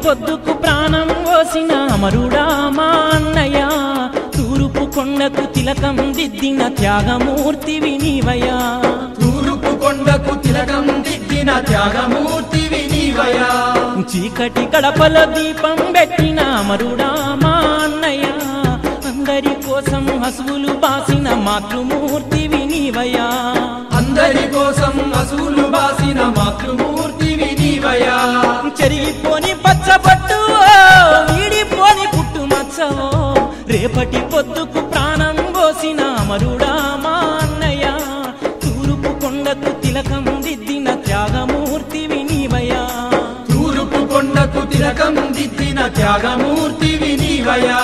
పొద్దుకు ప్రాణం పోసిన అమరుడా మా అన్నయ్య తూరుపు కొండకు తిలకం దిద్దిన త్యాగమూర్తివి నీవయ్యా తూరుపు కొండకు తిలకం దిద్దిన త్యాగమూర్తివి నీవయా చీకటి గడపల దీపం పెట్టిన అమరుడా మా అన్నయ్య అందరి కోసం హసువులు బాసిన మాతృమూర్తివి నీవయ్యా అందరి కోసం అసూలు బాసిన మాతృమూర్తివి నీవయా చెరిగిపోని పచ్చబట్టు వీడిపోని పుట్టు మచ్చవో రేపటి పొద్దుకు ప్రాణం పోసిన అమరుడా మా అన్నయ్య తూరుపు కొండకు తిలకం దిద్దిన త్యాగమూర్తివి నీవయ్యా తూరుపు కొండకు తిలకం దిద్దిన త్యాగమూర్తివి నీవయా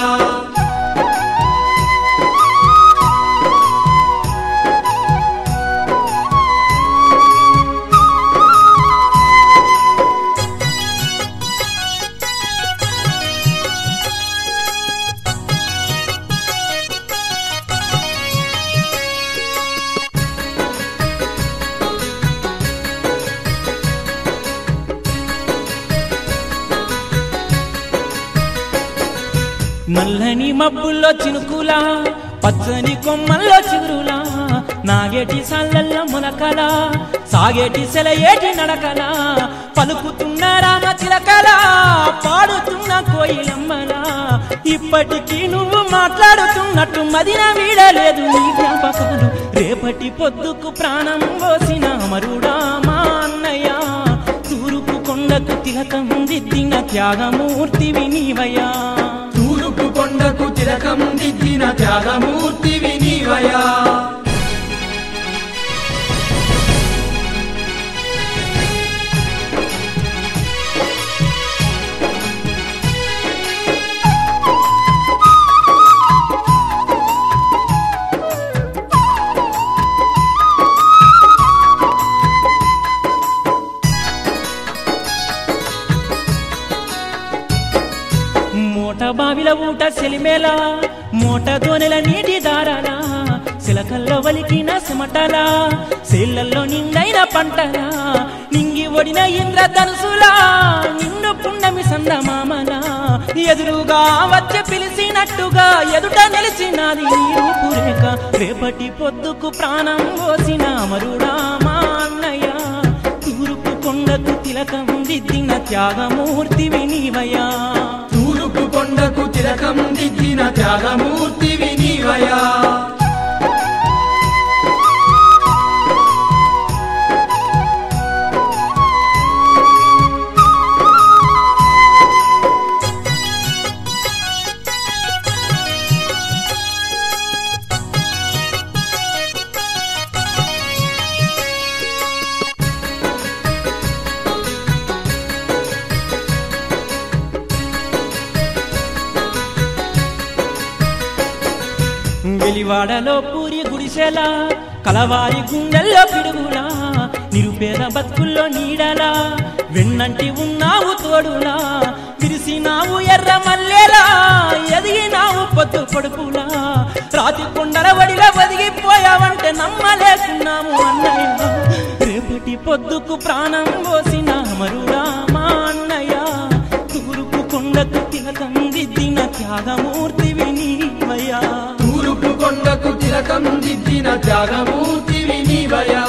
నల్లని మబ్బుల్లో చినుకులా పచ్చని కొమ్మల్లో చిగురులా నాగేటి సల్లల్ల మునకలా సాగేటి సెలయేటి నడకలా పలుకుతున్న రామ చిలకలా పాడుతున్న కోయిలమ్మలా ఇప్పటికీ నువ్వు మాట్లాడుతున్నట్టు మదిన వీడలేదు నీ జ్ఞాపకాలు రేపటి పొద్దుకు ప్రాణం పోసిన అమరుడా మా అన్నయ్య తూరుపు కొండకు తిలకం దిద్దిన త్యాగమూర్తివి నీవయ్యా తూరుపు కొండకు తిలకం దిద్దిన త్యాగమూర్తివి నీవయా మూట బావిల ఊట సెలిమేలా మూట దోనెల నీటి దారాలా సిలకల్లో వలికిన సిమటలా సేళ్లల్లో నిండైన పంటలా నింగి ఒడిన ఇంద్రధనుసులా నిండు పుండమి సందమామలా ఎదురుగా వచ్చి పిలిచినట్టుగా ఎదుట నిలిచినది నీ రూపురేఖ రేపటి పొద్దుకు ప్రాణం పోసిన అమరుడా మా అన్నయ్య తూర్పు కొండకు తిలకం దిద్దిన త్యాగమూర్తివి నీవయ్యా తూరుపు కొండకు తిలకం దిద్దిన త్యాగమూర్తివి నీవయా వెలివాడలో పూరి గుడిసెలా కలవారి గుండెల్లో పిడుగులా నిరుపేద బతుకుల్లో నీడలా వెన్నంటి ఉన్నావు తోడులా విరిసినావు ఎర్ర మల్లెలా ఎదిగినావు పొద్దు పొడుపులా రాతి కొండల వడిలో బదిగిపోయావంటే నమ్మలేకున్నాము అన్నయ్య రేపటి పొద్దుకు ప్రాణం పోసిన మరుడా మా అన్నయ్య తూర్పు కొండకు తిలకం దిద్దిన త్యాగమూర్తివి నీవయ్యా తూరుపు కొండకు తిలకం దిద్దిన త్యాగమూర్తివి నీవయా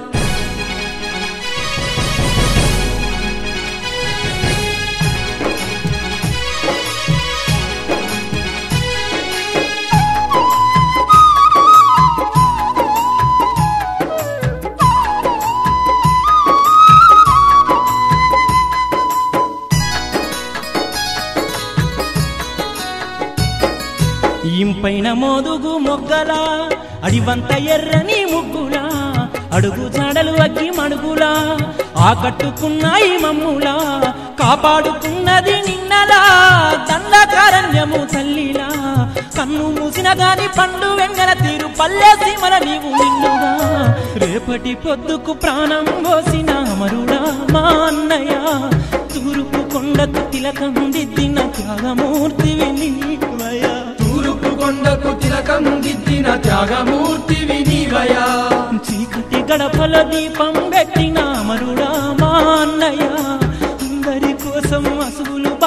ఇంపైన మోదుగు మొగ్గలా అడివంత ఎర్రని ముగ్గులా అడుగు జాడలు అగ్గి మడుగులా ఆకట్టుకున్నాయి మమ్ములా కాపాడుకున్నది నిన్నలా దండకారణ్యము తల్లిలా కన్ను మూసిన గాని పండు వెంగన తీరు పల్లె సీమల నీవు నిన్నుగా రేపటి పొద్దుకు ప్రాణం పోసిన మరుడా మా అన్నయ్య తూర్పు కొండకు తిలకం దిద్దిన త్యాగమూర్తివి నీవయ్యా తూరుపు కొండకు తిలకం దిద్దిన త్యాగమూర్తివి నీవయా చీకటి గడపల దీపం పెట్టిన మరుడా మా అన్నయ్య అందరి కోసం అసుగులు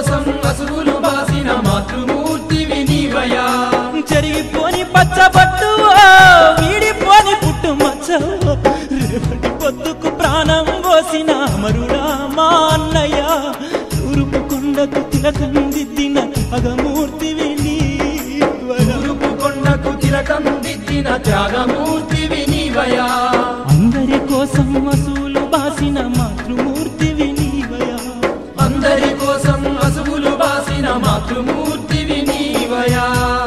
కోసం అసువులు బాసిన మాతృమూర్తివి నీవయా జరిగిపోని పచ్చబట్టు వీడిపోని పుట్టు మచ్చవో రేపటి పొద్దుకు ప్రాణం పోసిన అమరుడా మా అన్నయ్య తూర్పు కొండకు తిలకం దిద్దిన అగమూర్తివి నీవరా. తూరుపు కొండకు తిలకం దిద్దిన త్యాగమూర్తివి నీవయా అందరి కోసం వసూలు బాసిన మాతృమూర్తివి నీవయా అందరి కోసం అసువులు బాసిన మాతృమూర్తివి నీవయా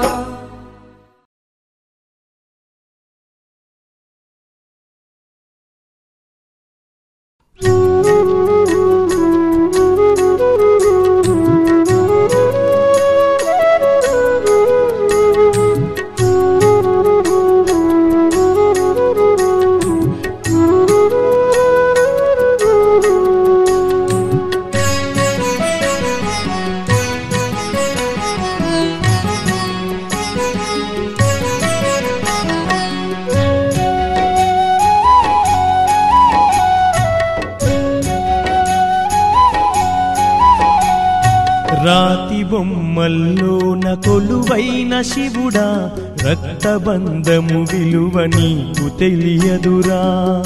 రాతి బొమ్మల్లోన కొలువైన శివుడా రక్తబంధము విలువ నీకు తెలియదురా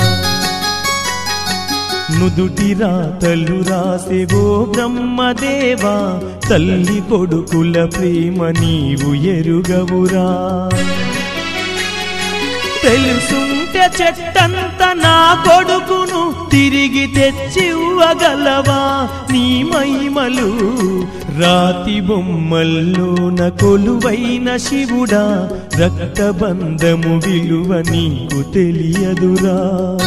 నుదుటి రాతలు రాసేవో బ్రహ్మదేవా తల్లి కొడుకుల ప్రేమ నీవు ఎరుగవురా తెలుసుంటే చెట్టంత నా కొడుకును తిరిగి తెచ్చివ్వగలవా నీ మహిమలు రాతి బొమ్మల్లోన కొలువైన శివుడా రక్తబంధము విలువ నీకు తెలియదురా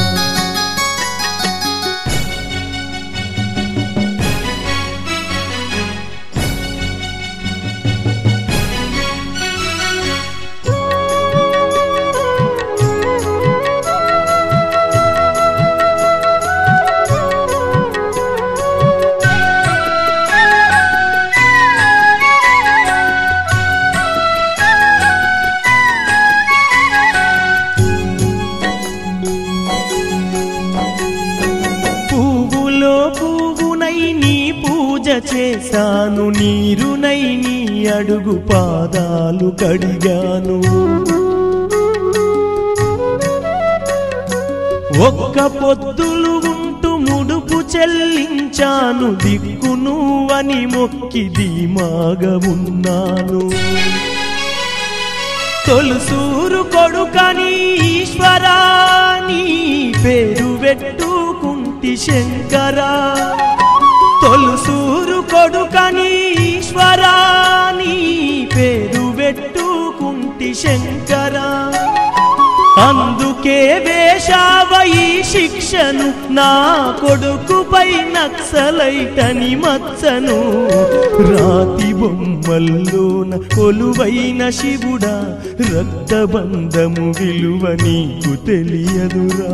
పువ్వులో పువ్వునై నీ పూజ చేశాను నీరునై నీ అడుగు పాదాలు కడిగాను ఒక్క పొద్దులు ఉంటూ ముడుపు చెల్లించాను దిక్కు నువ్వని మొక్కి ధీమాగా ఉన్నాను తొలుసూరు కొడుకని ఈశ్వరా నీ పేరు పెట్టుకుంటి శంకరా తొలుసూరు కొడుకని ఈశ్వరా నీ పేరు పెట్టుకుంటి శంకరా అందుకే వేశావ ఈ శిక్షను నా కొడుకుపై నక్సలైటని మచ్చను రాతి బొమ్మల్లోన కొలువైన శివుడా రక్తబంధము విలువ నీకు తెలియదురా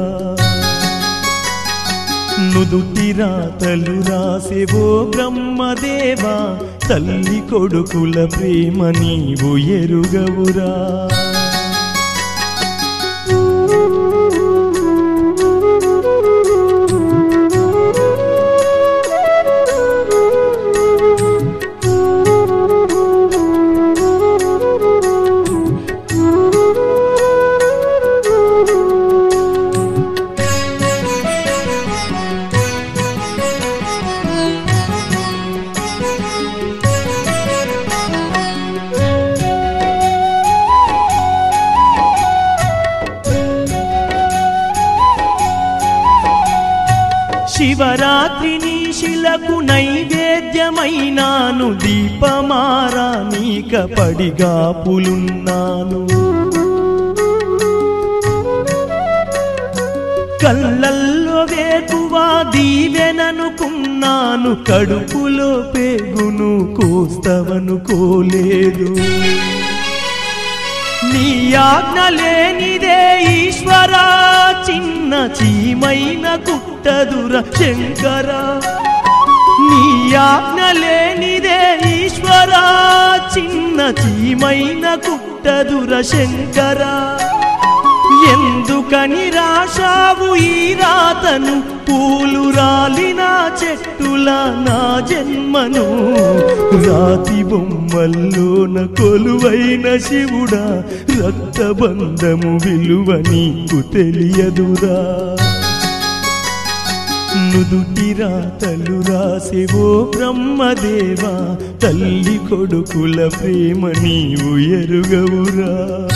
నుదుటి రాతలు రాసేవో బ్రహ్మదేవా తల్లి కొడుకుల ప్రేమ నీవు ఎరుగవురా శివరాత్రి నీశిలకు నైవేద్యమైనాను దీపమారా నీక పడిగాపులున్నాను కళ్ళల్లో వేకువా దీవెననుకున్నాను కడుపులో పేగును కోస్తవనుకోలేదు నీ ఆజ్ఞ లేనిదే ఈశ్వరా చిన్న చీమైన కుట్టదుర శంకర నీ ఆజ్ఞ లేనిదే ఈశ్వరా చిన్న చీమైన కుట్టదుర శంకర ఎందుకని రాశావు ఈ రాతను పూలు రాలిన చెట్టుల నా జన్మను రాతి బొమ్మల్లోన కొలువైన శివుడా రక్తబంధము విలువ నీకు తెలియదురా నుదుటి రాతలు రాసేవో బ్రహ్మదేవా తల్లి కొడుకుల ప్రేమ నీవు ఎరుగవురా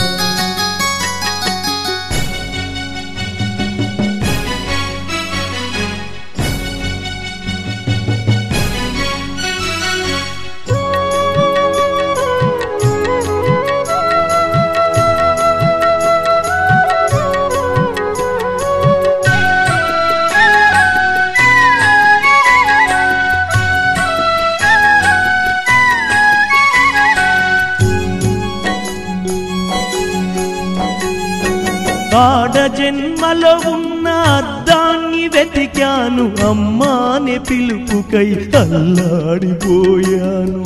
ఆడ జన్మలో ఉన్న అర్థాన్ని వెతికాను అమ్మాని పిలుపుకై అల్లాడిపోయాను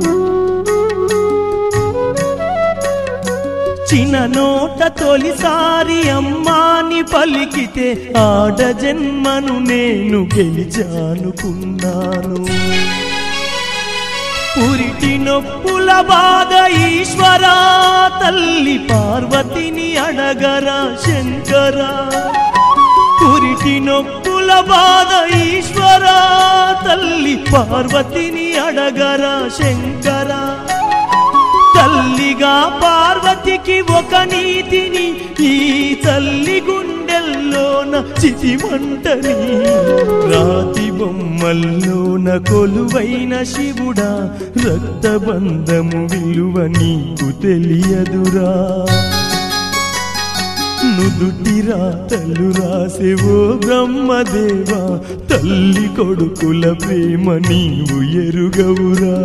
చిన్న నోట తొలిసారి అమ్మాని పలికితే ఆడ జన్మను నేను గెలిచానుకున్నాను పురిటి నొప్పుల బాధ ఈశ్వరా తల్లి పార్వతిని అడగరా శంకరా పురిటి నొప్పుల బాధ ఈశ్వరా తల్లి పార్వతిని అడగరా శంకరా తల్లిగా పార్వతికి ఒక నీతిని ఈ తల్లి గుండెల్లోన చితిమంటని రాతి బొమ్మల్లోన కొలువైన శివుడా రక్తబంధము విలువ నీకు తెలియదురా నుదుటి రాతలు రాసేవో బ్రహ్మదేవా తల్లి కొడుకుల ప్రేమ నీవు ఎరుగవురా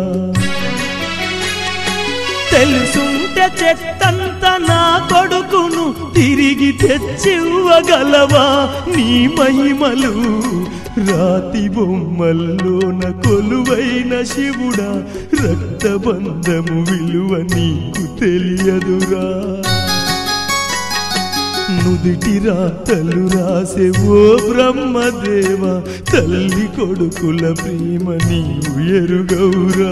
తెలుసుంటే చెట్టంత నా కొడుకును తిరిగి తెచ్చివ్వగలవా నీ మహిమలు రాతి బొమ్మల్లోన కొలువైన శివుడా రక్తబంధము విలువ నీకు తెలియదురా నుదిటి రాతలు రాసేవో బ్రహ్మదేవ తల్లి కొడుకుల ప్రేమ నీవు ఎరుగవురా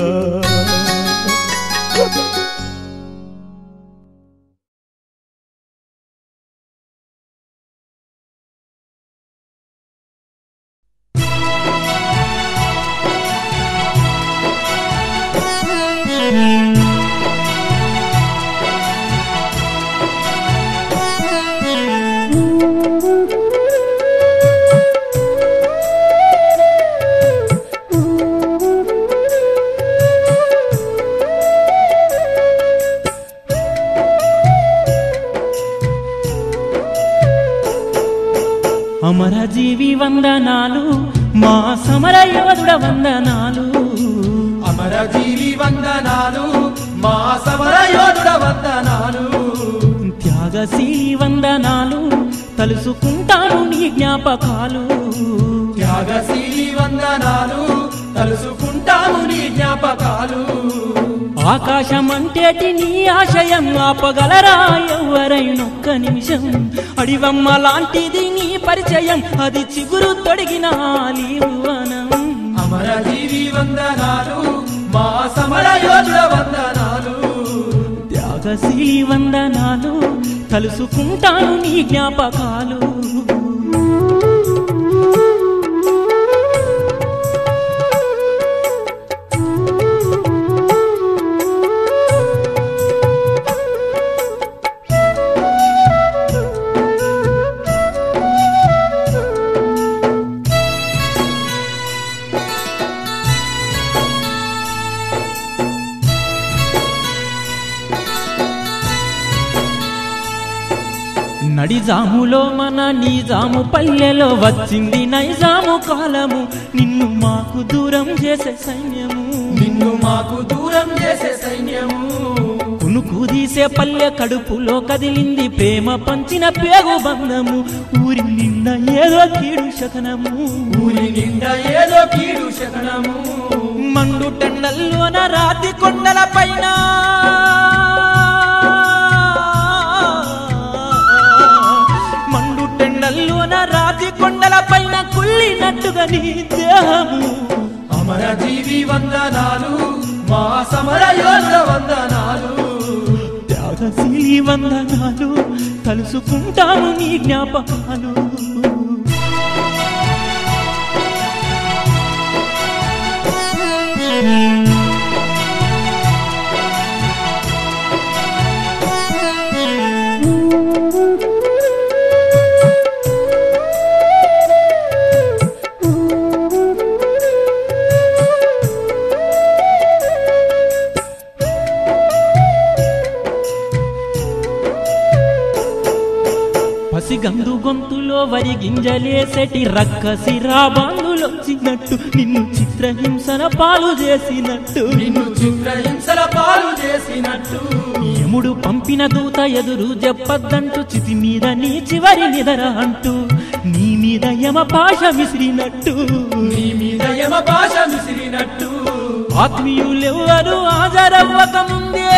అమరజీవి వందనాలు మా సమర యోధుడ వందనాలు అమరజీవి వందనాలు మా సమర యోధుడ వందనాలు త్యాగశీలి వందనాలు తలుసుకుంటాను నీ జ్ఞాపకాలు త్యాగశీలి వందనాలు తలుసుకుంటాము నీ జ్ఞాపకాలు ఆకాశం అంటేటి నీ ఆశయం ఆపగలరా ఎవరైనొక్క నిమిషం అడివమ్మ లాంటిది నీ పరిచయం అది చిగురు తొడిగిన ఆలీవనం అమరజీవి వందనాలు మా సమర యోధుడ వందనాలు త్యాగశీలి వందనాలు తలుసుకుంటాను నీ జ్ఞాపకాలు నడిజాములో మన నిజాము పల్లెలో వచ్చింది నైజాము కాలము నిన్ను మాకు దూరం చేసే సైన్యము నిన్ను మాకు దూరం చేసే సైన్యము కునుకు తీసే పల్లె కడుపులో కదిలింది ప్రేమ పంచిన పేగు బంధము ఊరి నిండా ఏదో కీడు శకనము ఊరి నిండా ఏదో కీడు శకనము మండు టెండల్లోన రాతి కొండల పైన మీద నీ దేహము అమర జీవి వందనాలు మా సమర యోధ వందనాలు త్యాగశీలి వందనాలు తలుసుకుంటాము నీ జ్ఞాపకాలు పసిగందు గొంతులో వరి గింజలేసటి రక్కసి రాబాంగులొచ్చినట్టు నిన్ను చిత్రహింసన పాలు చేసినట్టు నిన్ను చిత్రహింసల పాలు చేసినట్టు యముడు పంపిన దూత ఎదురు చెప్పద్దంటూ చితి మీద నీ చివరి నిదర అంటూ నీ మీద యమ పాశ విసిరినట్టు నీ మీద యమ భాష విసిరినట్టు ఆత్మీయులెవ్వరు హాజరవ్వక ముందే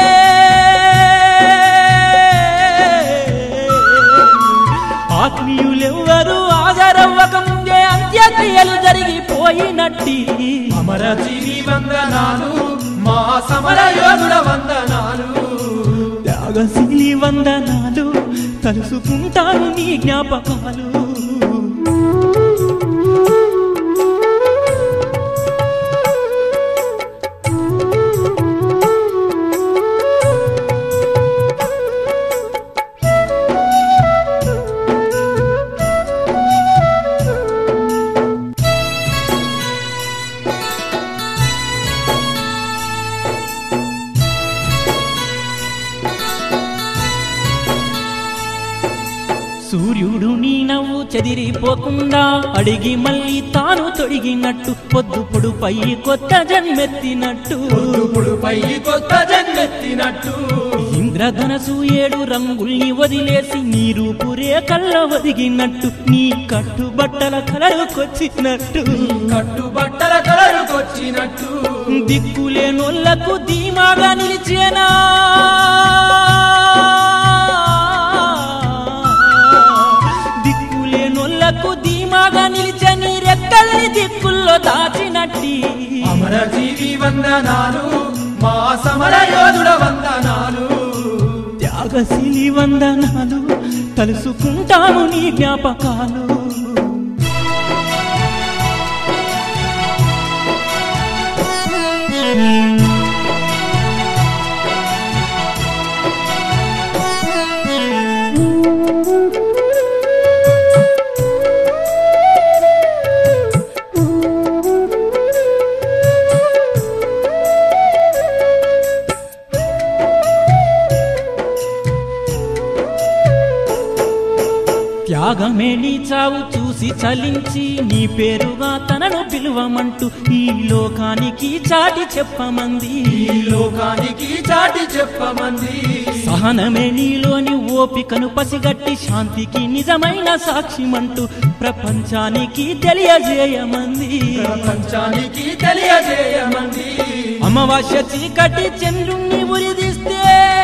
ఆత్మీయులెవ్వరు హాజరవ్వక ముందే అంత్యక్రియలు జరిగిపోయినట్టి అమర జీవి వందనాలు మా సమర యోధుడ వందనాలు త్యాగశీలి వందనాలు తలుసుకుంటాను నీ జ్ఞాపకాలు సూర్యుడు నీ నవ్వు చెదిరిపోకుండా అడిగి మళ్ళీ తాను తొడిగినట్టు పొద్దు పొడుపై కొత్త జన్మెత్తినట్టు ఇప్పుడు పై కొత్త జన్మెత్తినట్టు ఇంద్రధనసు ఏడు రంగుల్ని వదిలేసి నీ రూపురే కళ్ళ ఒదిగినట్టు నీ కట్టుబట్టల కలరుకొచ్చినట్టు కట్టు బట్టల కలరుకొచ్చినట్టు దిక్కులేనోళ్లకు ధీమాగా నిలిచేనా దిక్కులేనోళ్లకు ధీమాగా నిలిచే నీ రెక్కల్ని దిక్కుల్లో దాచినట్టి అమర జీవి వందనాలు మా సమర యోధుడ వందనాలు త్యాగశీలి వందనాలు తలుసుకుంటాము నీ జ్ఞాపకాలు త్యాగమే నీ చావు చూసి చలించి నీ పేరుగా తనను పిలువమంటూ ఈ లోకానికి చాటి చెప్పమంది ఈ లోకానికి చాటి చెప్పమంది సహనమే నీలోని ఓపికను పసిగట్టి శాంతికి నిజమైన సాక్ష్యమంటూ ప్రపంచానికి తెలియజేయమంది ప్రపంచానికి తెలియజేయమంది అమావాస్య చీకటి చంద్రుణ్ణి ఉరిదిస్తే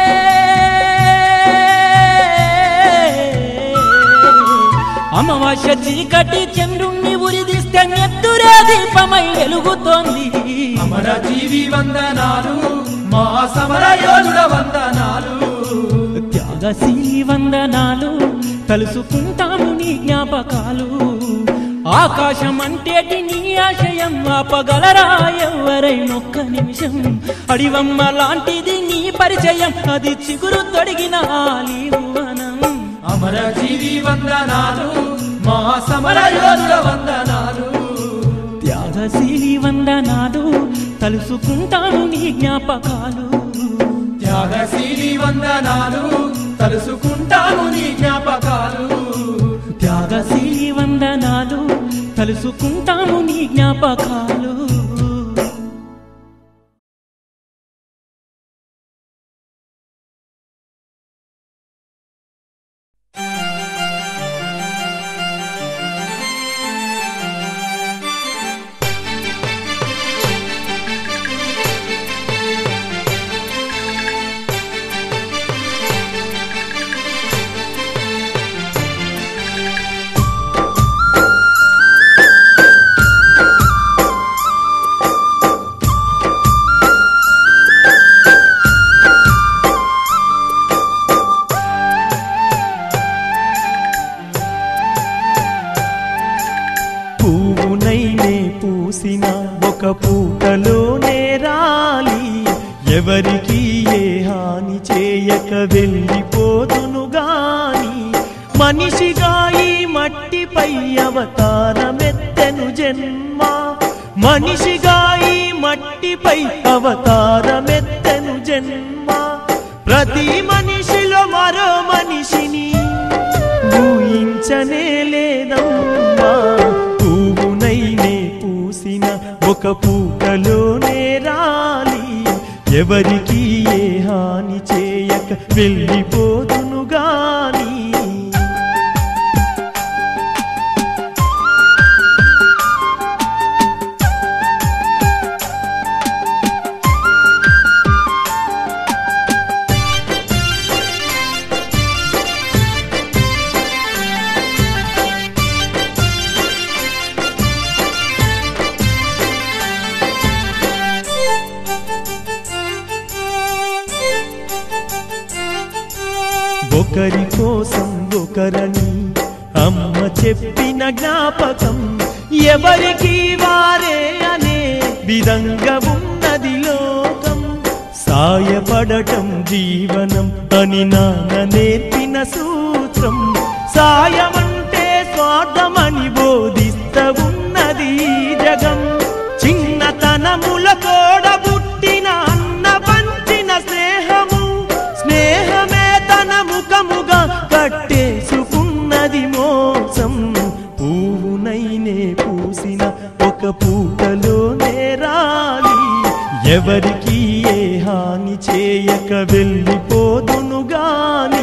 అమావాస్య చీకటి చంద్రుణ్ణి ఉరిదిస్తే నెత్తురే దీపమై వెలుగుతోంది అమర జీవి వందనాలు మా సమర యోధుడ వందనాలు త్యాగశీలి వందనాలు తలుసుకుంటాము నీ జ్ఞాపకాలు ఆకాశం అంటేటి నీ ఆశయం ఆపగలరా ఎవరైనొక్క నిమిషం అడివమ్మ లాంటిది నీ పరిచయం అది చిగురు తొడిగిన ఆలివనం అమర జీవి వందనాలు మా సమర యోధుడ వందనాలు త్యాగశీలి వందనాలు తలుసుకుంటాము నీ జ్ఞాపకాలు త్యాగశీలి వందనాలు తలుసుకుంటాము నీ జ్ఞాపకాలు త్యాగశీలి వందనాలు తలుసుకుంటాము నీ జ్ఞాపకాలు ఎవరికి ఏ హాని చేయక వెళ్ళిపోతును గాని మనిషిగా ఈ మట్టిపై అవతారమెత్తెను జన్మ మనిషిగా ఈ మట్టిపై అవతారమెత్తెను జన్మ ప్రతి మనిషిలో మరో మనిషిని ఊహించనే లేదమ్మా పువ్వునైనే పూసిన ఒక పూటలోనే రాలి ఎవరికి ఏ హాని చేయక వెళ్ళిపోతును గాని ఒకరి కోసం ఒకరని అమ్మ చెప్పిన జ్ఞాపకం ఎవరికి వారే అనే విధంగా ఉన్నది లోకం సాయపడటం జీవనం అని నాన్న నేర్పిన సూత్రం సాయమంటే స్వార్థమని బోధిస్త ఉన్నది ఈ జగం చిన్నతనముల తోడబుట్టిన అన్న పంచిన స్నేహము స్నేహమే తన ముఖముగా కట్టేసుకున్నది మోసం పువ్వునైనే పూసిన ఒక పూటలోనే రాలి ఎవరికి ఏ హాని చేయక వెళ్ళిపోదును గాని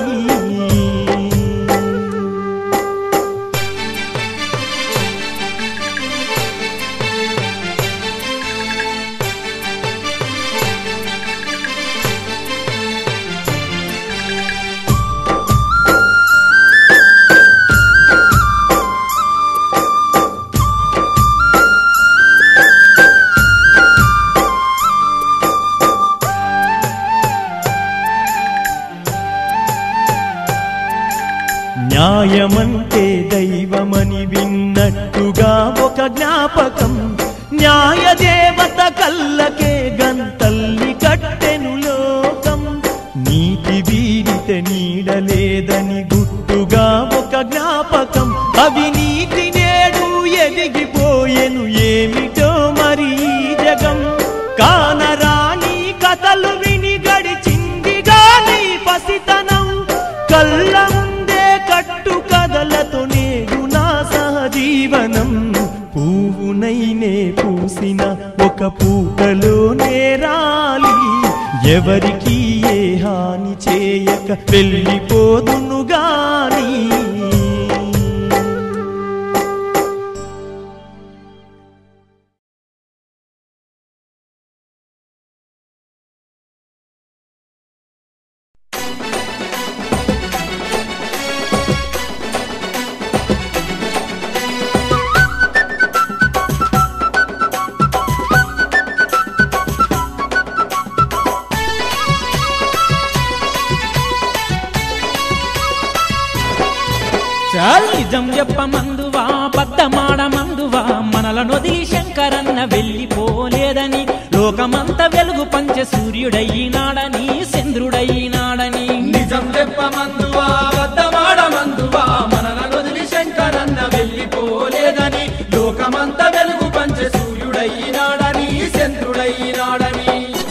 న్యాయమంటే దైవమని విన్నట్టుగా ఒక జ్ఞాపకం న్యాయ దేవత కళ్ళకే గంతల్లి కట్టెను లోకం నీతి వీరితే నీడలేదని గుట్టుగా ఒక జ్ఞాపకం అవినీతి నేడు ఎదిగిపోయెను ఏమిటో మరి ఈ జగం కానరాని కథలు విని గడిచింది గాని పసితనం కళ్ళ ముందే కట్టు కథలతో నేడు నా సహజీవనం పువ్వునైనే పూసిన ఒక పూటలోనే రాలి ఎవరికి ఏ హాని చేయక వెళ్ళిపోదును గాని చాల్ నిజం చెప్పమందువా బద్దమాడమందువా మనలను వదిలి శంకరన్న వెళ్ళిపోలేదని లోకమంత వెలుగు పంచ సూర్యుడయ్యినాడని చంద్రుడయ్యినాడని నిజం చెప్పమందువా వద్దమాడమందువా మనలను వదిలి శంకరన్న వెళ్ళిపోలేదని లోకమంత వెలుగు పంచ సూర్యుడయ్యినాడని చంద్రుడయ్యినాడని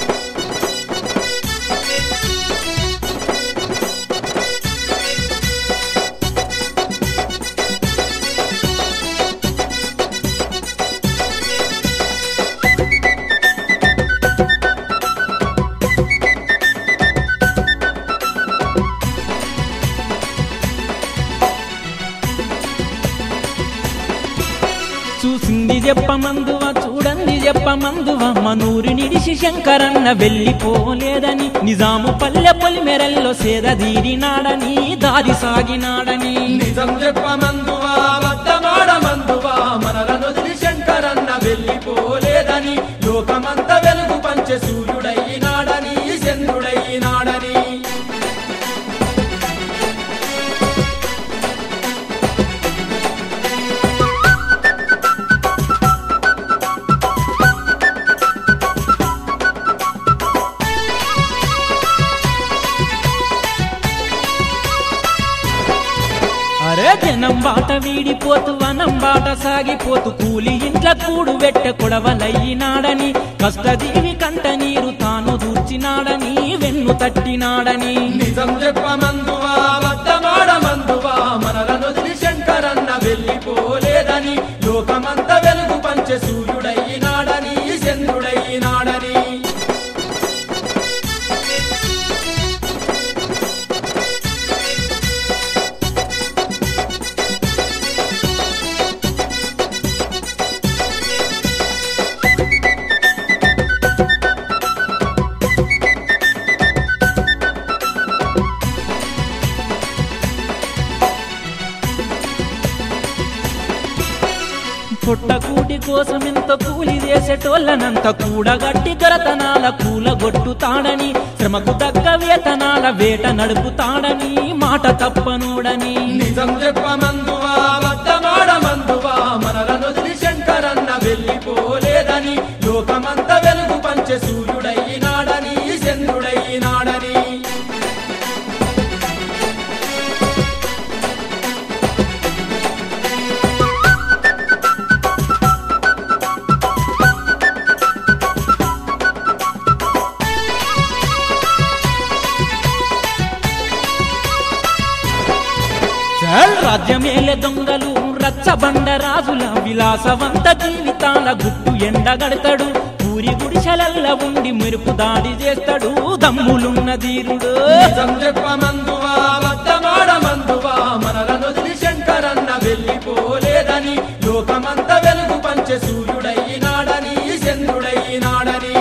చూసింది చెప్పమందువా చూడండి చెప్పమందువా మనూరి నిడిసి శంకరన్న వెళ్ళిపోలేదని నిజాము పల్లె పొలిమెరల్లో సేదదీరినాడని దారి సాగినాడని నిజం చెప్పమందువా వద్దమాడమందువా మనలను వదిలి శంకరన్న వెళ్ళిపోలేదని లోకమంత వెలుగు పంచ సూర్యుడయ్యినాడని చంద్రుడయ్యినాడని జనం బాట వీడిపోతూ వనం బాట సాగిపోతూ కూలి ఇంట్ల కూడు వెట్ట కొడవలయ్యినాడని కష్టజీవి కంట నీరు తాను దూర్చినాడని వెన్ను తట్టినాడని నిజం చెప్పమందువా వద్దమాడమందువా మనలను వదిలి శంకరన్న వెళ్ళిపోలేదని లోకమంత వెలుగు పంచె సూర్యుడయ్యినాడని చంద్రుడయ్యినాడని పుట్టకూటి కోసం ఎంత కూలి చేసేటోళ్ళనంత కూడగట్టి గరతనాల కూలగొట్టుతాడని శ్రమకు తగ్గ వేతనాల వేట నడుపుతాడని మాట తప్పనోడని నిజం చెప్పమందువా వద్దమాడమందువా మనలను వదిలి శంకరన్న వెళ్ళిపోలేదని లోకమంత వెలుగు పంచె సూర్యుడయ్యినాడని చంద్రుడయ్యినాడని చల్ రాజ్యమేలే దొంగలు రచ్చబండ రాజుల విలాసవంత జీవితాల గుట్టు ఎండగడతాడు పూరి గుడిసెలల్ల ఉండి మెరుపు దాడి చేస్తాడు దమ్ములున్న ధీరుడు నిజం చెప్పమందువా వద్దమాడమందువా మనలను వదిలి శంకరన్న వెళ్ళిపోలేదని లోకమంత వెలుగు పంచె సూర్యుడయ్యినాడని చంద్రుడయ్యినాడని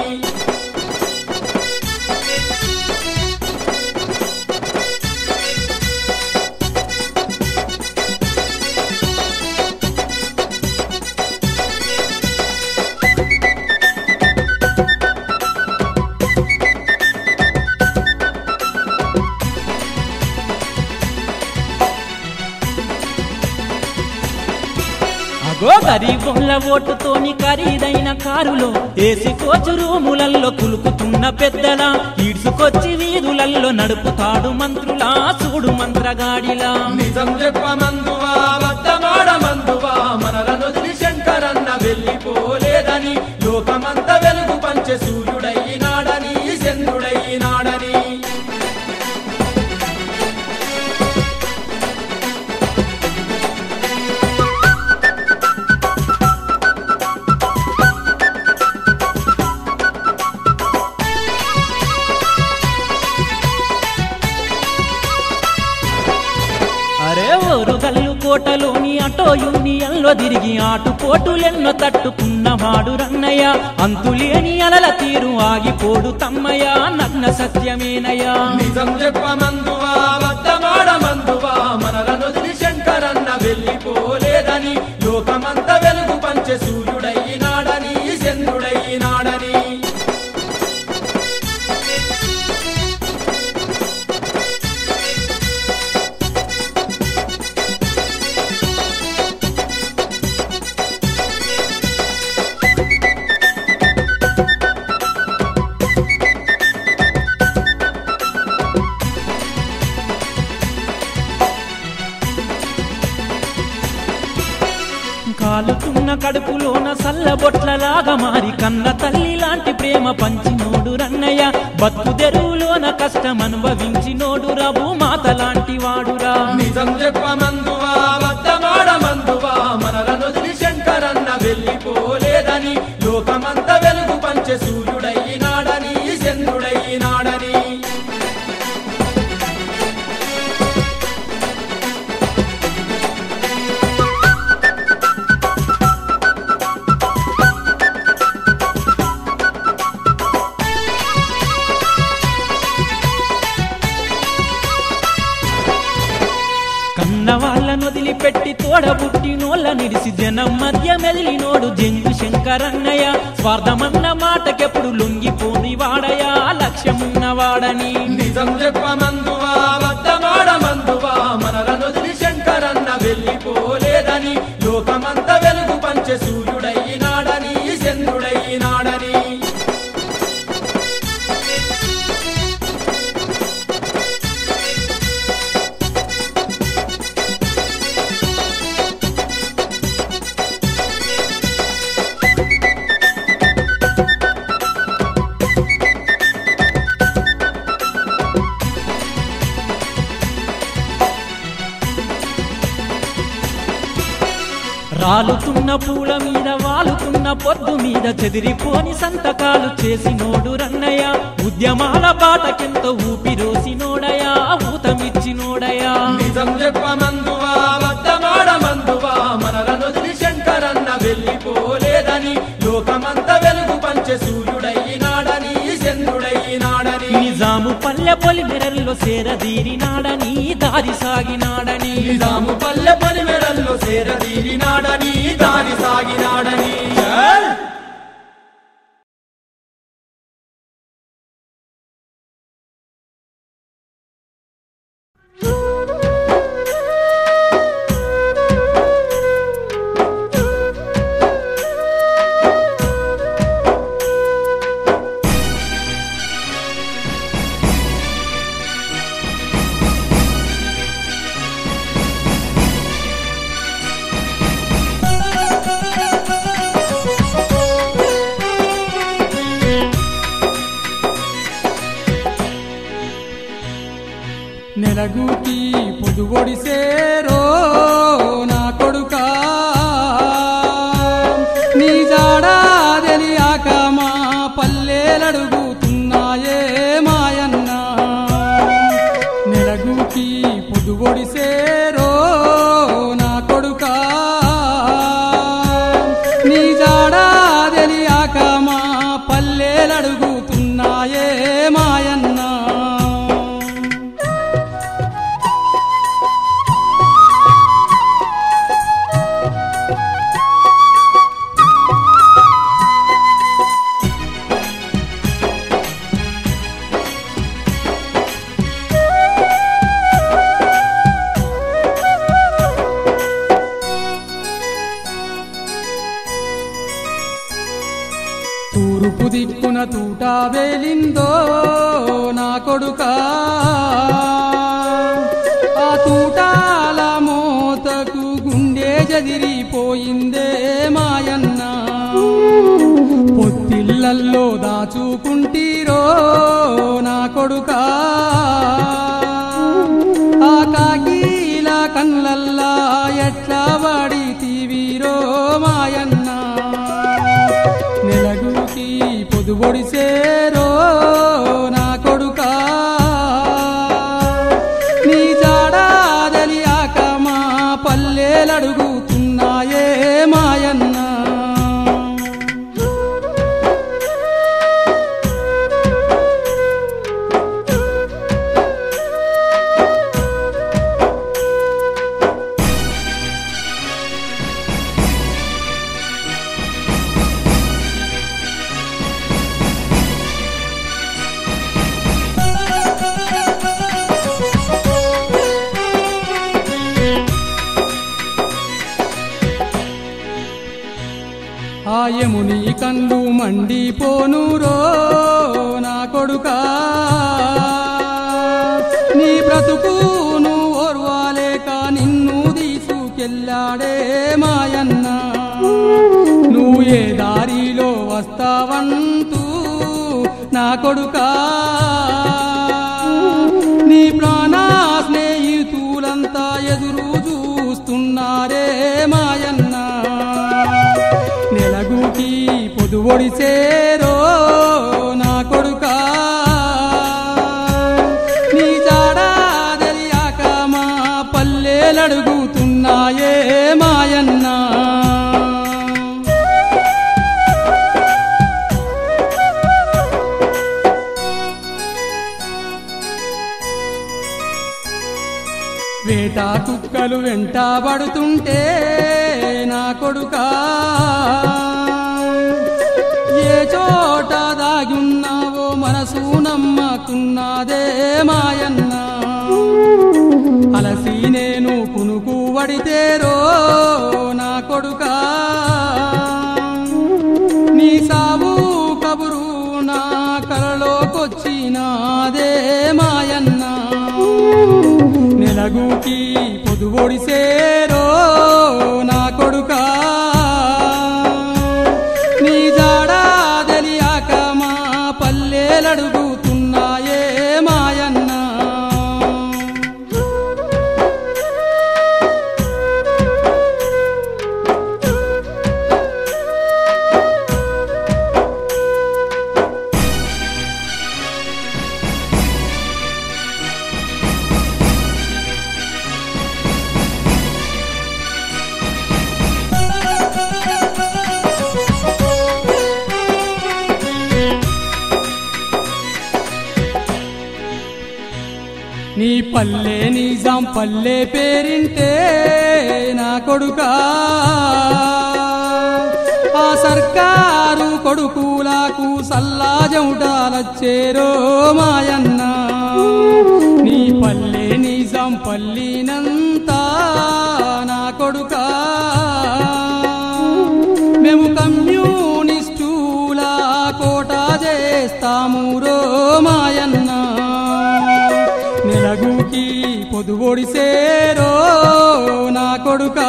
అగో గరీబుల ఓటుతోని ఖరీదైన కారులో ఏసి కోచు రూములల్లో కులుకుతున్న పెద్దల ఈడ్చుకొచ్చి వీధులల్లో నడుపుతాడు మంత్రులా చూడు మంత్రగాడిలా నిజం చెప్పమందువా వద్దమాడమందువా మనలను వదిలి శంకరన్న వెళ్ళిపోలేదని లోకమంత వెలుగు పంచె సూర్యుడయ్యినాడని చంద్రుడయ్యినాడని అరే ఓరు గల్లు కోటలోని అటో యూనియన్లో తిరిగి ఆటుపోటులెన్నో తట్టుకున్నవాడు రన్నయ్య అంతులేని అలల తీరు ఆగిపోడు తమ్మయ్య నగ్న సత్యమేనయ్యా నిజం చెప్పమందువా వద్దమాడమందువా మనలను వదిలి శంకరన్న వెళ్ళిపోలేదని లోకమంత వెలుగు పంచె సూర్యుడయ్యినాడని చంద్రుడయ్యినాడని కాలుతున్న కడుపులోన సల్లబొట్లలాగా మారి కన్న తల్లి లాంటి ప్రేమ పంచినోడు రన్నయ్య బతుకు తెరువులోన కష్టం అనుభవించినోడు రఘు మాత లాంటి వాడురా నిజం చెప్పమందువా వద్దమాడమందువా మనలను వదిలి శంకరన్న వెళ్ళిపోలేదని లోకమంత వెలుగు పంచె సూర్యుడయ్యినాడని చంద్రుడయ్యినాడని కన్న వాళ్ళను వదిలిపెట్టి తోడబుట్టినోళ్ళ నిడిసి జనం మధ్య మెదిలినోడు జంగు శంకరన్నయ్య స్వార్థమన్న మాటకెప్పుడు లొంగిపోని వాడయా లక్ష్యమున్న వాడని నిజం చెప్పమందువా వద్దమాడమందువా మనలను వదిలి శంకరన్న వెళ్ళిపోలేదని లోకమంత వెలుగు పంచె సూర్యుడయ్యినాడని చంద్రుడయ్యినాడని రాలుతున్న పూల మీద వాలుతున్న పొద్దు మీద చెదిరిపోని సంతకాలు చేసినోడు రన్నయ్య ఉద్యమాల బాటకెంతో ఊపిరోసినోడయా ఊతమిచ్చినోడయా నిజం చెప్పమందువా అబద్ధమాడమందువా మనలను వదిలి శంకరన్న వెళ్ళిపోలేదని లోకమంత వెలుగు పంచె సూర్యుడయ్యినాడని చంద్రుడయ్యినాడని నిజాము పల్లె పొలి మెరల్లో సేరదీరినాడని దారి సాగినాడని నిజాము పల్లె పని మెడల్లో సేరదీరినాడని దారి సాగినాడని జై! నెలగూకి పొదువొడిసేరో నా కొడుకా నీ జాడా తెలియాక మా పల్లెలడుగుతున్నాయే మాయన్న నెలగూకి పొదువొడిసేరో నా కొడుకా నీ జాడా తెలియాక మా పల్లెలడుగుతున్నాయే మాయన్న తూర్పు దిక్కున తూట వేలిందో నా కొడుక ఆ తూటాల మోతకు గుండె జదిరిపోయిందే మాయన్న పొత్తిళ్ళల్లో దాచుకుంటీరో నా కొడుక ఆ కాకీల కళ్ళల్లా ఎట్లా వాడి తీవిరో మాయన్న నెలగుకి పొదుబొడిసేరో నా కొడుకా నీ జాడా తెలియాక మా పల్లెలడుగుతున్నాయే మాయన్న ఆయముని కళ్ళు మండిపోనురో నా కొడుకా నీ బ్రతుకును ఓర్వాలేక నిన్ను తీసుకెళ్ళాడే మాయన్న నువ్వు ఏ దారిలో వస్తావంటూ నా కొడుకా నీ ప్రాణ స్నేహితులంతా ఎదురు చూస్తున్నారే మాయన్న నెలగూకి పొదువొడిసేరో నా కొడుకా నీ జాడా తెలియాక మా పల్లెలడుగుతున్నాయే మాయన్నా వేట కుక్కలు వెంటబడుతుంటే నా కొడుకా ఏ చోట దాగున్నావో మనసు నమ్మకున్నదే మాయన్న అలసి నేను కునుకు వడితేరో నా కొడుకా నీ సావు కబురు నా కలలోకొచ్చినాదే మాయన్న నెలగూకి పొదువొడిసేరో నా కొడుకా నీ జాడా తెలియాక మా పల్లెలడుగుతున్నాయే మాయన్న నీ పల్లె నిజాం పల్లె పేరింటే నా కొడుకా ఆ సర్కారు కొడుకులకు సల్లాజముటాలచ్చేరో మాయన్న నీ పల్లె నిజాం పల్లినంతా నా కొడుకా మేము కమ్యూనిస్టుల కోట చేస్తాము రో మాయన్న నెలగుకి పొదువొడిసేరో నా కొడుకా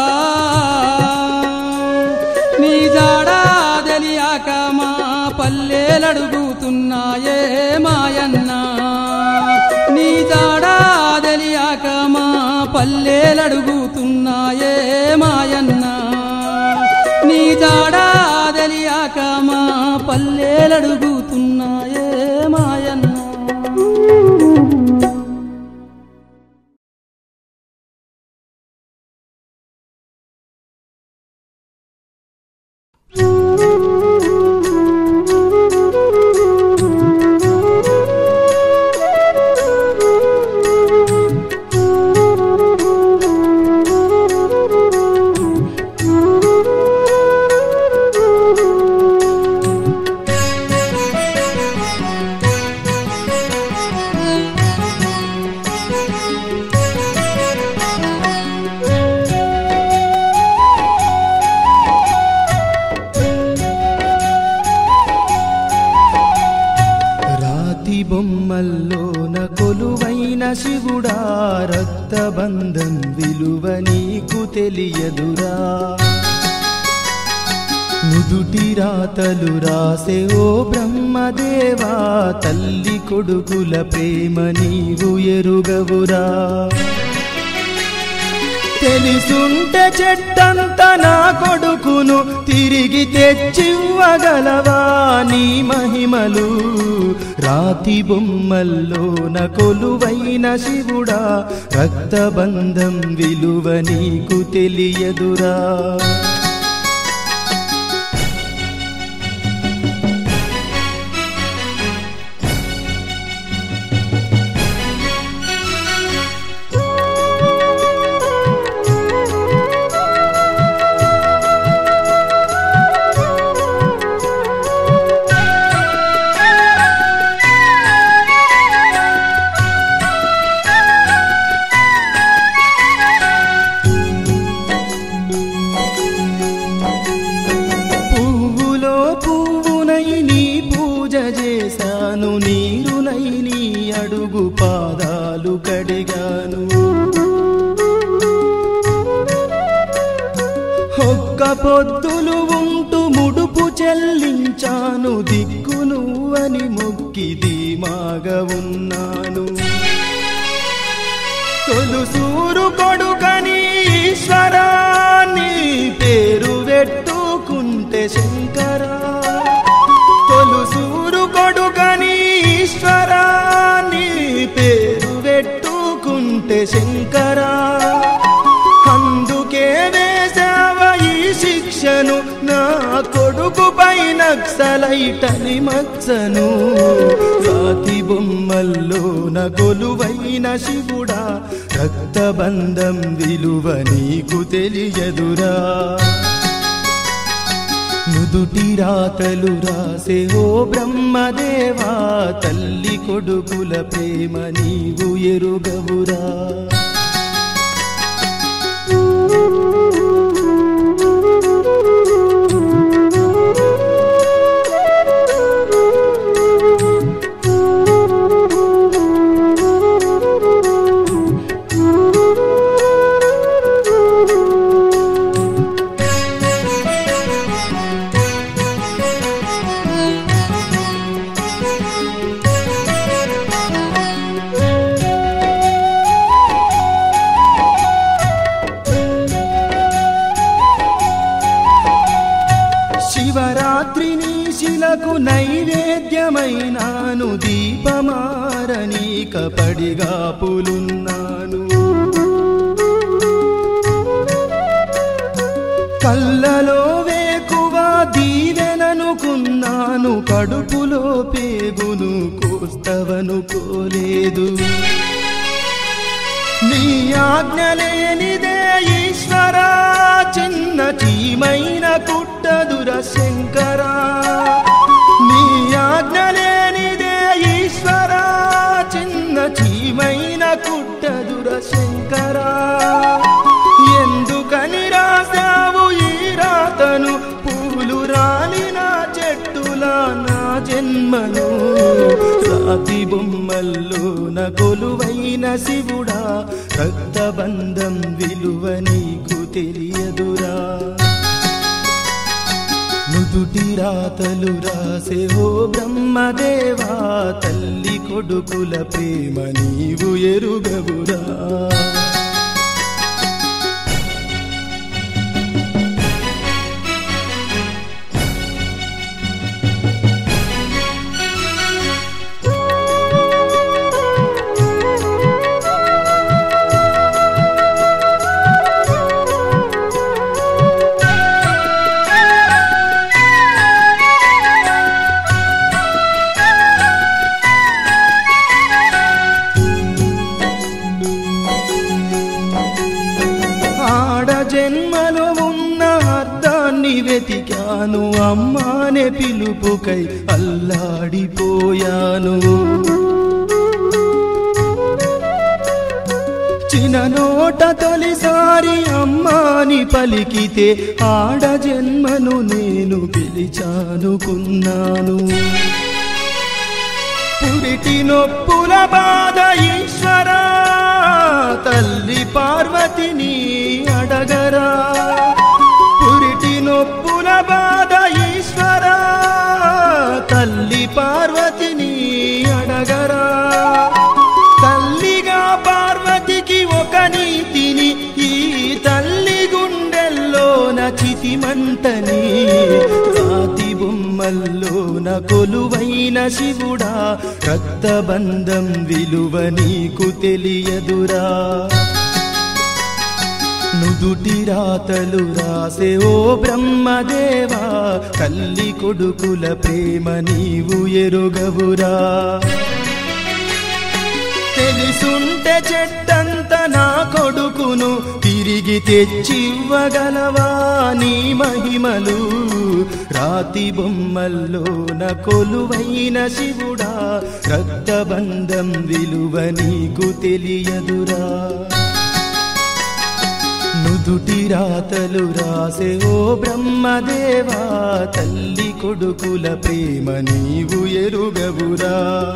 నీ జాడా తెలియక మా పల్లెలడుగుతున్నాయే మాయన్న నీ జాడా తెలియక మా పల్లెలడుగుతున్నాయే మాయన్న నీ జాడా తెలియక మా పల్లెలడుగుతున్నాయే మాయన్న రాతి బొమ్మల్లోన కొలువైన శివుడా రక్తబంధం విలువ నీకు తెలియదురా నుదుటి రాతలు రాసే ఓ బ్రహ్మదేవా తల్లి కొడుకుల ప్రేమ నీవు ఎరుగవురా తెలిసుంటే చెట్టంత నా కొడుకును తిరిగి తెచ్చివ్వగలవా నీ మహిమలు రాతి బొమ్మల్లోన కొలువైన శివుడా రక్తబంధం విలువ నీకు తెలియదురా పువ్వులో పువ్వునై నీ పూజ చేశాను నీరునై నీ అడుగు పాదాలు కడిగాను ఒక్క పొద్దులు ఉంటూ ముడుపు చెల్లించాను దిక్కు నువ్వని మొక్కి ధీమాగా ఉన్నాను తొలుసూరు కొడుకని ఈశ్వరాన్ని పేరు పెట్టుకుంటే శంకరా తొలుసూరు కొడుకని ఈశ్వరాన్ని పేరు పెట్టుకుంటే శంకరా అందుకే వేసావ ఈ శిక్షను నా కొడుకు పైన నక్సలైటని మచ్చను రాతి బొమ్మల్లో నగొలువైన శివుడా రక్తబంధం విలువ నీకు తెలియదురా నుదుటి రాతలు రాసే ఓ బ్రహ్మదేవా తల్లి కొడుకుల ప్రేమ నీవు ఎరుగవురా శివరాత్రి నీ శిలకు నైవేద్యమైనాను దీపమారనీక పడిగా పులున్నాను కళ్ళలో వేకువ దీవెననుకున్నాను కడుపులో పేగును కోస్తవనుకోలేదు నీ ఆజ్ఞ లేనిదే ఈశ్వరా చిన్న చీమైన కుట్టదుర శంకరా నీ ఆజ్ఞ లేనిదే ఈశ్వరా చిన్న చీమైన కుట్టదుర శంకరా ఎందుకని రాసావు ఈ రాతను పూలు రాలిన చెట్టులా నా జన్మను రాతి బొమ్మల్లో నా కొలువైన శివుడా రక్తబంధం విలువ నీకు తెలియదురా నుదుటి రాతలు రాసే ఓ బ్రహ్మదేవా తల్లి కొడుకుల ప్రేమ నీవు ఎరుగవురా ఆడ జన్మలో ఉన్న అర్థాన్ని వెతికాను అమ్మానే పిలుపుకై అల్లాడిపోయాను చిన్ననోట తొలిసారి అమ్మాని పలికితే ఆడ జన్మను నేను పిలిచానుకున్నాను పురిటి నొప్పుల బాధ ఈశ్వరా తల్లి పార్వతిని అడగరా పురిటి నొప్పుల బాధ ఈశ్వరా తల్లి పార్వతిని అడగరా తల్లిగా పార్వతికి ఒక నీతిని ఈ తల్లి గుండెల్లో నచితిమంతని రాతి బొమ్మల్లోన కొలువైన శివుడా రక్తబంధం విలువ నీకు తెలియదురా నుదుటి రాతలు రాసే ఓ బ్రహ్మదేవా తల్లి కొడుకుల ప్రేమ నీవు ఎరుగవురా తెలిసుంటే చెట్టంత నా కొడుకును తిరిగి తెచ్చివ్వగలవా నీ మహిమలు రాతి బొమ్మల్లో నా కొలువైన శివుడా రక్తబంధం విలువ నీకు తెలియదురా నుదుటి రాతలు రాసే ఓ బ్రహ్మదేవా తల్లి కొడుకుల ప్రేమ నీవు ఎరుగవురా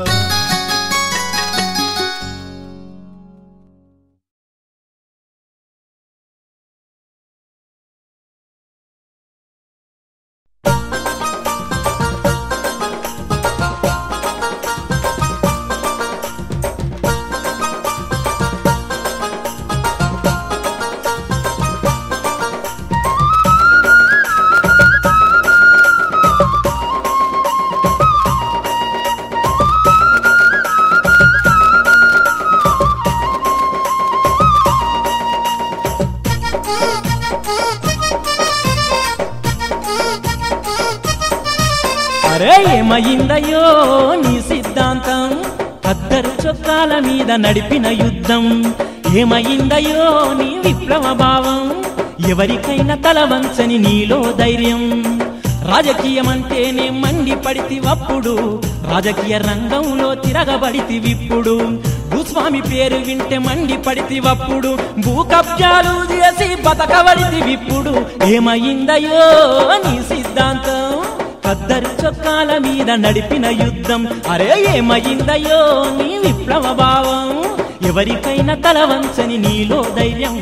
అరే ఏమయిందయ్యో నీ సిద్ధాంతం అద్దరు చొక్కాల మీద నడిపిన యుద్ధం ఏమయిందయ్యో నీ విప్లవ భావం ఎవరికైనా తల వంచని నీలో ధైర్యం రాజకీయమంటేనే మండి పడితివప్పుడు రాజకీయ రంగంలో తిరగబడితివిప్పుడు భూస్వామి పేరు వింటే మండి పడితివప్పుడు భూ కబ్జాలు చేసి బతకబడితివిప్పుడు ఏమయిందయ్యో నీ సిద్ధాంతం కద్దరు చొక్కాల మీద నడిపిన యుద్ధం అరే ఏమయిందయ్యో నీ విప్లవ భావం ఎవరికైనా తల వంచని నీలో ధైర్యం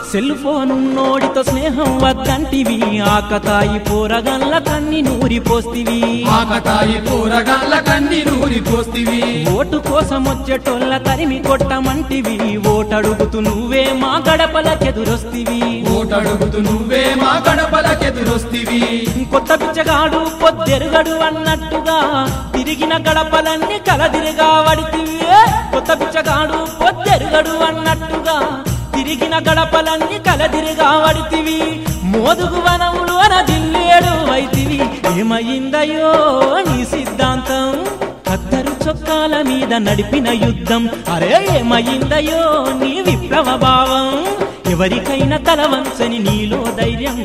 సెల్ ఫోన్ ఉన్నోడితో స్నేహం వద్దంటివి ఆకతాయి పోరగల్ల కన్ని నూరి పోస్తివి ఆకతాయి కూరగాళ్ళ కన్ని నూరి పోస్తివి ఓటు కోసం వచ్చేటోళ్ళ తరిమి కొట్టమంటివి ఓటడుగుతూ నువ్వే మా గడపలకెదురొస్తివి ఓటడుగుతూ నువ్వే మా గడపలకెదురొస్తివి కొత్త పిచ్చగాడు పొద్దెరుగడు అన్నట్టుగా తిరిగిన గడపలన్నీ కలదిరిగా వడితివి కొత్త పిచ్చగాడు పొద్దెరుగడు అన్నట్టుగా తిరిగిన గడపలన్నీ కలదిరిగా వడితివి మోదుగు వనములోన జిల్లేడు వైతివి ఏమయ్యిందయ్యో నీ సిద్ధాంతం కద్దరు చొక్కాల మీద నడిపిన యుద్ధం అరే ఏమయ్యిందయ్యో నీ విప్లవ భావం ఎవరికైనా తల వంచని నీలో ధైర్యం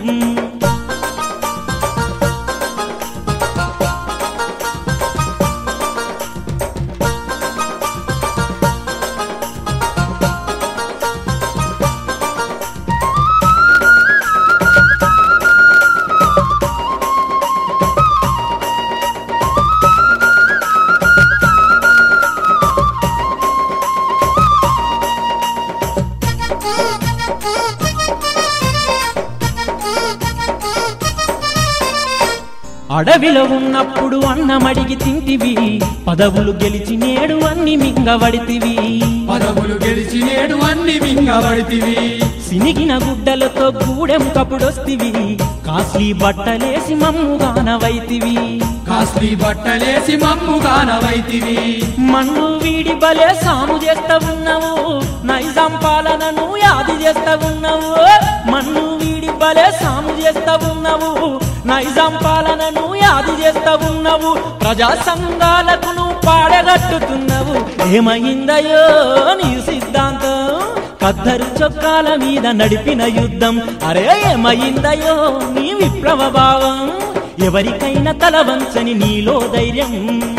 అడవిలో ఉన్నప్పుడు అన్నమడిగి తింటివి పదవులు గెలిచి నేడు అన్ని మింగవడితివి పదవులు గెలిచి నేడు అన్ని మింగబడితివి సినిగిన గుడ్డలతో గూడెం కపుడొస్తివి కాస్లీ బట్టలేసి మమ్ముగానవైతివి కాస్లీ బట్టలేసి మమ్ముగానవైతివి మన్ను వీడి బలే సాము చేస్తా ఉన్నావు నైజాం పాలనను యాది చేస్తా ఉన్నావు మన్ను వీడి బలే సాము చేస్తా ఉన్నావు నైజాం పాలనను యాది చేస్తా ఉన్నావు ప్రజా సంఘాలకు నువ్వు పాడగట్టుతున్నావు ఏమైందయ్యో నీ సిద్ధాంతం కద్దరు చొక్కాల మీద నడిపిన యుద్ధం అరే ఏమైందయ్యో నీ విప్లవ భావం ఎవరికైనా తల వంచని నీలో ధైర్యం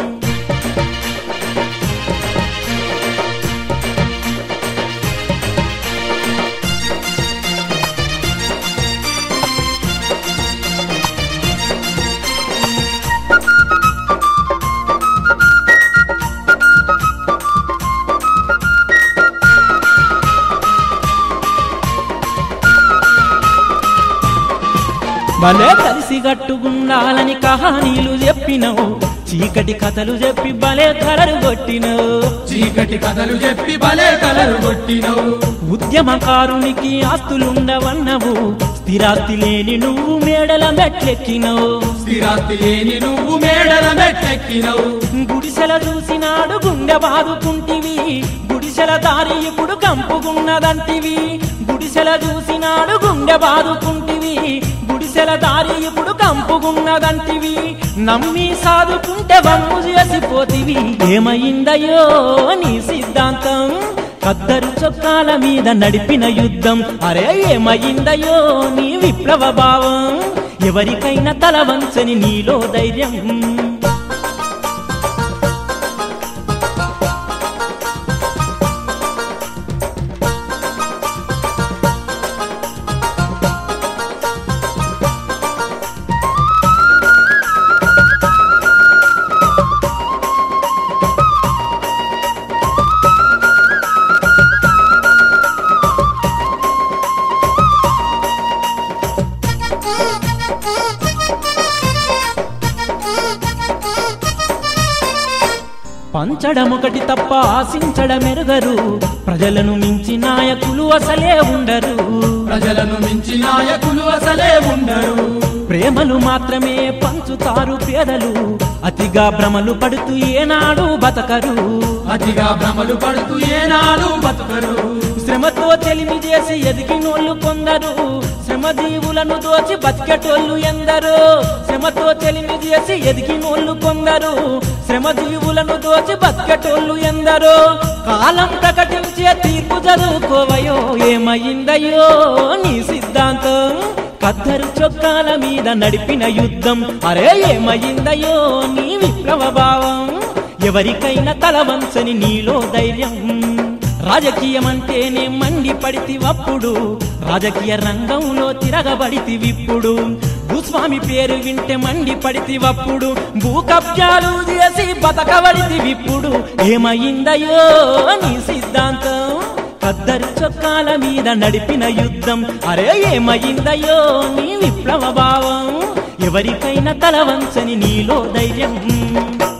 భలే కలిసి గట్టుగుండాలని కహానీలు చెప్పినవు చీకటి కథలు చెప్పి భలే కలరు కొట్టినవు చీకటి కథలు చెప్పి భలే కలరు కొట్టినవు ఉద్యమకారునికి ఆస్తులుండవన్నవు స్థిరాస్తి లేని నువ్వు మేడల మెట్లెక్కినవు స్థిరాస్తి లేని నువ్వు మేడల మెట్టెక్కినవు గుడిసెల చూసినాడు గుండె బాదుకుంటివి గుడిసెల దారి ఇప్పుడు కంపుకున్నదంటివి గుడిసెల చూసినాడు గుండె బాదుకుంటివి గుడిసెల దారి ఇప్పుడు కంపుకున్నదంటివి నమ్మి సాదుకుంటే వమ్ము చేసిపోతివి ఏమైందయ్యో నీ సిద్ధాంతం కద్దరు చొక్కాల మీద నడిపిన యుద్ధం అరే ఏమైందయ్యో నీ విప్లవ భావం ఎవరికైనా తల వంచని నీలో ధైర్యం పంచడమొకటి తప్ప ఆశించడమెరుగరు ప్రజలను మించి నాయకులు అసలే ఉండరు ప్రజలను మించి నాయకులు అసలే ఉండరు ప్రేమలు మాత్రమే పంచుతారు పేదలు అతిగా భ్రమలు పడుతూ ఏనాడు బతకరు అతిగా భ్రమలు పడుతూ ఏనాడు బతుకరు శ్రమతో చెలిమి చేసి ఎదిగినోళ్ళు కొందరు శ్రమజీవులను దోచి బతికెటోళ్ళు ఎందరు శ్రమతో చెలిమి చేసి ఎదిగినోళ్ళు కొందరు శ్రమజీవులను దోచి బతికెటోళ్ళు ఎందరో కాలం ప్రకటించే తీర్పు చదువుకోవయో ఏమయ్యిందయ్యో నీ సిద్ధాంతం కద్దరు చొక్కాల మీద నడిపిన యుద్ధం అరే ఏమయ్యిందయ్యో నీ విప్లవ భావం ఎవరికైనా తల వంచని నీలో ధైర్యం రాజకీయం అంటేనే మండి పడితివప్పుడు రాజకీయ రంగంలో తిరగబడితివిప్పుడు భూస్వామి పేరు వింటే మండి పడితివప్పుడు భూ కబ్జాలు చేసి బతకబడితివిప్పుడు ఏమయ్యిందయ్యో నీ సిద్ధాంతం కద్దరి చొక్కాల మీద నడిపిన యుద్ధం అరే ఏమయిందయ్యో నీ విప్లవ భావం ఎవరికైనా తల వంచని నీలో ధైర్యం